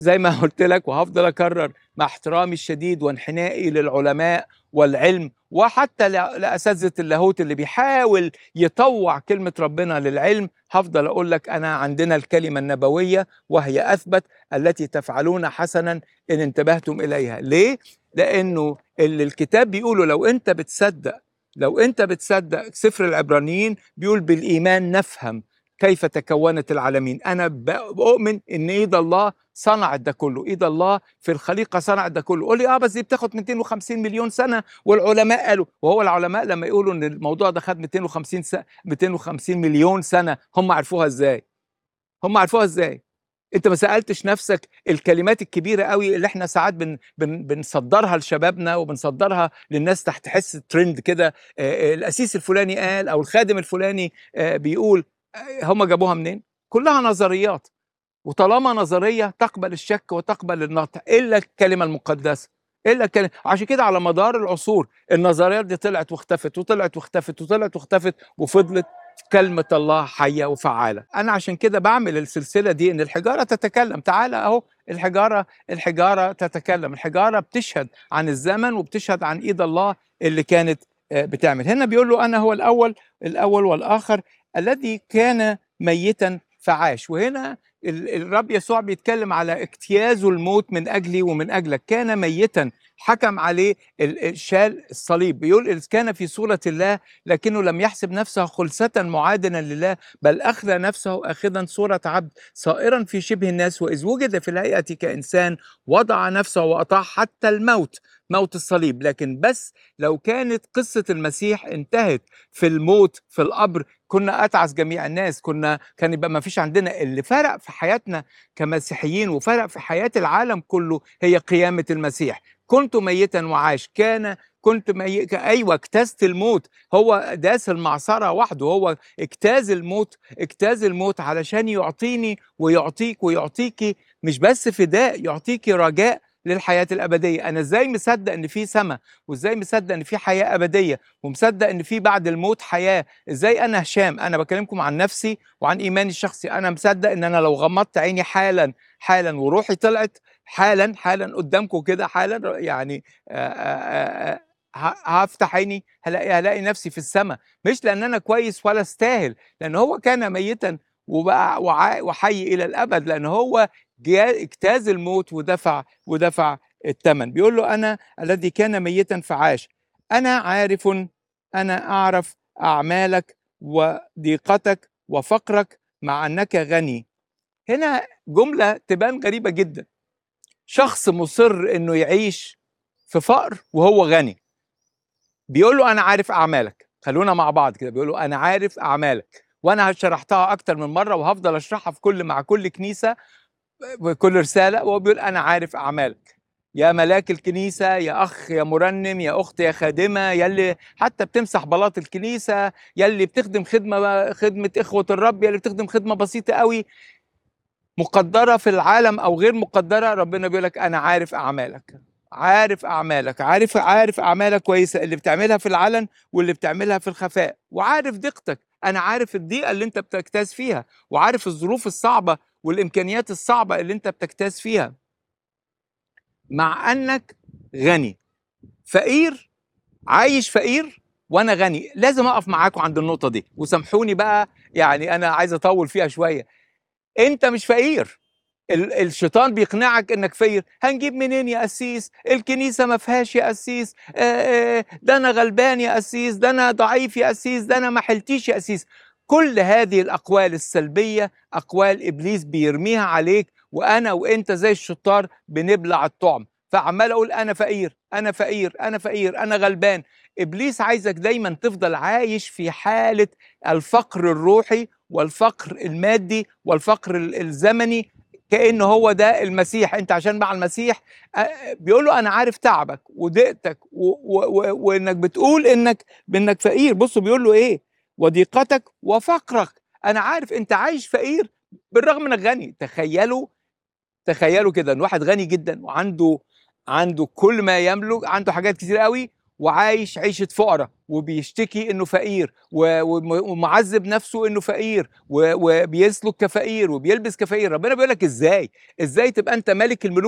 زي ما قلت لك وهفضل اكرر مع احترامي الشديد وانحنائي للعلماء والعلم وحتى ل- لاساتذه اللاهوت اللي بيحاول يطوع كلمه ربنا للعلم هفضل اقول لك انا عندنا الكلمه النبويه وهي اثبت التي تفعلون حسنا ان انتبهتم اليها ليه لانه اللي الكتاب بيقوله لو انت بتصدق لو انت بتصدق سفر العبرانيين بيقول بالايمان نفهم كيف تكونت العالمين انا ب- بؤمن ان ايد الله صنعت ده كله ايد الله في الخليقه صنعت ده كله قول لي اه بس دي بتاخد 250 مليون سنه والعلماء قالوا وهو العلماء لما يقولوا ان الموضوع ده خد 250 س... 250 مليون سنه هم عرفوها ازاي هم عرفوها ازاي انت ما سالتش نفسك الكلمات الكبيره قوي اللي احنا ساعات بن بن بنصدرها لشبابنا وبنصدرها للناس تحت تحس ترند كده آه، آه، الاسيس الفلاني قال او الخادم الفلاني آه، بيقول آه، هم جابوها منين كلها نظريات وطالما نظريه تقبل الشك وتقبل النطق الا الكلمه المقدسه الا الكلمه عشان كده على مدار العصور النظريات دي طلعت واختفت وطلعت واختفت وطلعت واختفت وفضلت كلمة الله حية وفعالة أنا عشان كده بعمل السلسلة دي إن الحجارة تتكلم تعالى أهو الحجارة الحجارة تتكلم الحجارة بتشهد عن الزمن وبتشهد عن إيد الله اللي كانت آه، بتعمل هنا بيقول له أنا هو الأول الأول والآخر الذي كان ميتا فعاش وهنا ال- الرب يسوع بيتكلم على اجتيازه الموت من أجلي ومن أجلك كان ميتا حكم عليه ال- ال- شال الصليب بيقول إذ كان في صورة الله لكنه لم يحسب نفسه خلسة معادنا لله بل أخذ نفسه أخذا صورة عبد صائرا في شبه الناس وإذ وجد في الهيئة كإنسان وضع نفسه وأطاع حتى الموت موت الصليب لكن بس لو كانت قصة المسيح انتهت في الموت في القبر كنا أتعس جميع الناس كنا كان يبقى ما فيش عندنا اللي فرق في حياتنا كمسيحيين وفرق في حياة العالم كله هي قيامة المسيح كنت ميتا وعاش كان كنت مي... ايوه اجتزت الموت هو داس المعصره وحده هو اجتاز الموت اجتاز الموت علشان يعطيني ويعطيك ويعطيكي مش بس فداء يعطيكي رجاء للحياه الابديه انا ازاي مصدق ان في سماء وازاي مصدق ان في حياه ابديه ومصدق ان في بعد الموت حياه ازاي انا هشام انا بكلمكم عن نفسي وعن ايماني الشخصي انا مصدق ان انا لو غمضت عيني حالا حالا وروحي طلعت حالا حالا قدامكم كده حالا يعني آه، آه، آه، ه- هفتح عيني هلاقي هلاقي نفسي في السماء مش لان انا كويس ولا استاهل لان هو كان ميتا وبقى وعا- وحي الى الابد لان هو جا- اجتاز الموت ودفع ودفع الثمن بيقول له انا الذي كان ميتا فعاش انا عارف انا اعرف اعمالك وضيقتك وفقرك مع انك غني هنا جمله تبان غريبه جدا شخص مصر انه يعيش في فقر وهو غني بيقول له انا عارف اعمالك خلونا مع بعض كده بيقول له انا عارف اعمالك وانا شرحتها اكتر من مره وهفضل اشرحها في كل مع كل كنيسه وكل رساله وهو بيقول انا عارف اعمالك يا ملاك الكنيسه يا اخ يا مرنم يا اخت يا خادمه يلي حتى بتمسح بلاط الكنيسه يلي بتخدم خدمه خدمه اخوه الرب يلي بتخدم خدمه بسيطه قوي مقدره في العالم او غير مقدره ربنا بيقول لك انا عارف اعمالك عارف اعمالك عارف عارف اعمالك كويسه اللي بتعملها في العلن واللي بتعملها في الخفاء وعارف ضيقتك انا عارف الضيقه اللي انت بتجتاز فيها وعارف الظروف الصعبه والامكانيات الصعبه اللي انت بتجتاز فيها مع انك غني فقير عايش فقير وانا غني لازم اقف معاكم عند النقطه دي وسامحوني بقى يعني انا عايز اطول فيها شويه انت مش فقير ال- الشيطان بيقنعك انك فقير هنجيب منين يا قسيس الكنيسه ما فيهاش يا قسيس آه، آه، ده انا غلبان يا قسيس ده انا ضعيف يا قسيس ده انا ما حلتيش يا قسيس كل هذه الاقوال السلبيه اقوال ابليس بيرميها عليك وانا وانت زي الشطار بنبلع الطعم فعمال اقول انا فقير انا فقير انا فقير انا غلبان ابليس عايزك دايما تفضل عايش في حاله الفقر الروحي والفقر المادي والفقر ال- الزمني كانه هو ده المسيح انت عشان مع المسيح آه، بيقول له انا عارف تعبك وضيقتك و- و- و- وانك بتقول انك بانك فقير بصوا بيقول له ايه وضيقتك وفقرك انا عارف انت عايش فقير بالرغم انك غني تخيلوا تخيلوا كده ان واحد غني جدا وعنده عنده كل ما يملك عنده حاجات كتير قوي وعايش عيشه فقراء وبيشتكي انه فقير و- وم- ومعذب نفسه انه فقير و- وبيسلك كفقير وبيلبس كفقير ربنا بيقول لك ازاي ازاي تبقى انت ملك الملوك